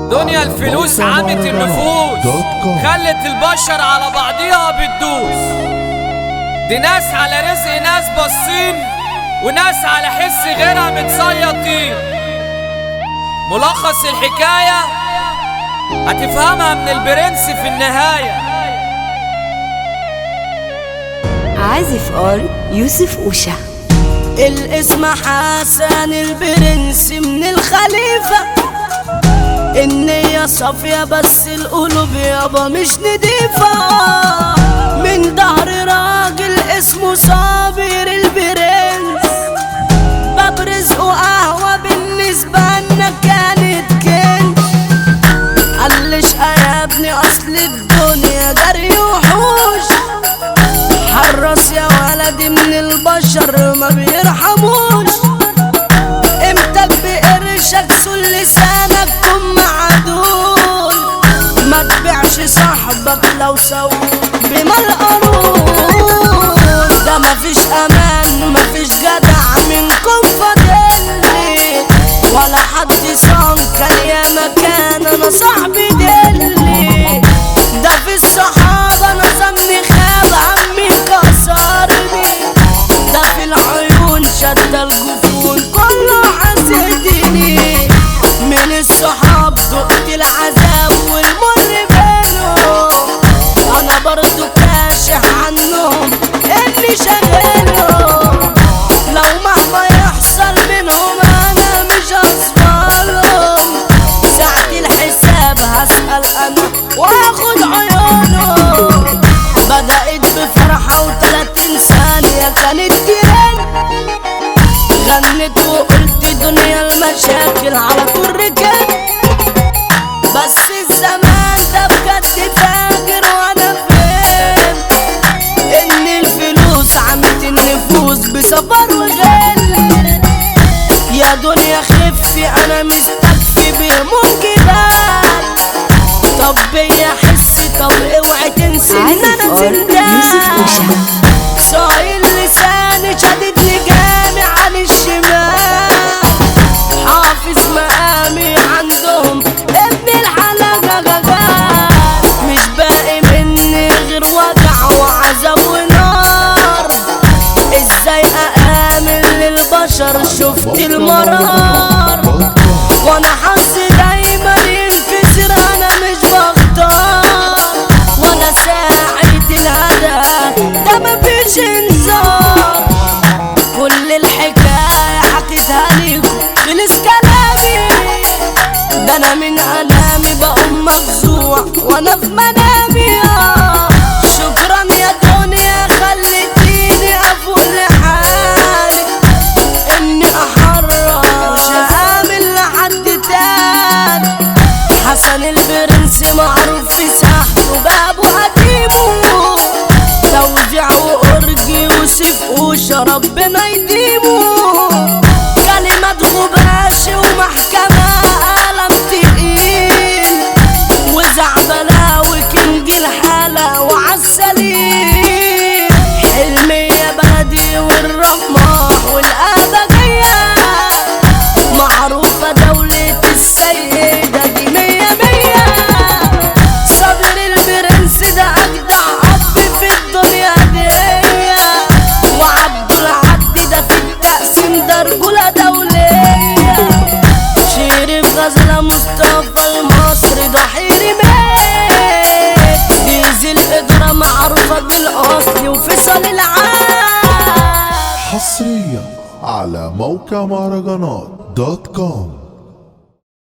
دنيا الفلوس عمت النفوس خلت البشر على بعضيها بتدوس دي ناس على رزق ناس باصين وناس على حس غيرها متصيطين ملخص الحكاية هتفهمها من البرنس في النهاية عازف ار يوسف اوشا الاسم حسن البرنس من الخليفة النية صافية بس القلوب يابا مش نضيفة من ظهر راجل اسمه صابر البرنس باب رزقه قهوة بالنسبة لنا كانت كنز قالش يا ابني اصل الدنيا جري وحوش حرص يا ولدي من البشر ما بيرحموش امتى بقرشك سل لسانك كن معدول ما تبيعش صاحبك لو سوى بما القانون ده مفيش امان مفيش جدع منكم فاضلي ولا حد صان كان يا مكان انا صاحبي دلي ده في الصحابة نظمني خاب عمي كسرني ده في العيون شد الجفون كله حسدني من الصحاب دقت العذاب والمر بينهم انا برضو كاشح عنهم اني شغلهم لو مهما يحصل منهم انا مش هصفلهم ساعة الحساب هسأل انا واخد عيونهم بدأت بفرحة وتلاتين ثانية كانت ترند غنت وقلت دنيا المشاكل على طول ركب بس الزمان ده بجد فاجر وانا فين ان الفلوس عمت النفوس بسفر وغل يا دنيا خفي انا مستكفي بهموم جبال طب يا حسي طب اوعي تنسي ان انا عازف ار يوسف اوشا زندان صايل لساني شدد لجامي عن الشمال حافظ مقامي عندهم ابن الحلقة مش باقي مني غير وجع وعذاب ونار ازاي اامن للبشر شفت المرار وانا حظي دايما ينكسر انا مش بختار وانا ساعة الهدف ده مفيش انذار كل الحكاية حكيتها ليكم خلص كلامي ده انا من الامي بقوم مفزوع وانا في منامي آه. شكرا يا دنيا خلتيني افوق لحالي اني احرر شهامل لحد تاني حسن البرنس معروف في ساحته بابه قديمه توزيع وأرجي يوسف وشا ربنا يديمه كلمات غباشي ومحكمة قلم تقيل وزعبلة وكنج الحالة وعالسليم حلمي يا بلدي والرماح والأبدية معروفة دولة السيدة دي مية مية صابر البرنس ده أجدع أب في الدنيا دي وعبد العبد ده في التقسيم ده رجولة دولية شريف غزلة مصطفى المصري ده حيري مات ديزي الإدارة معروفة بالأصل وفصل العام حصريا على موقع مهرجانات دوت كوم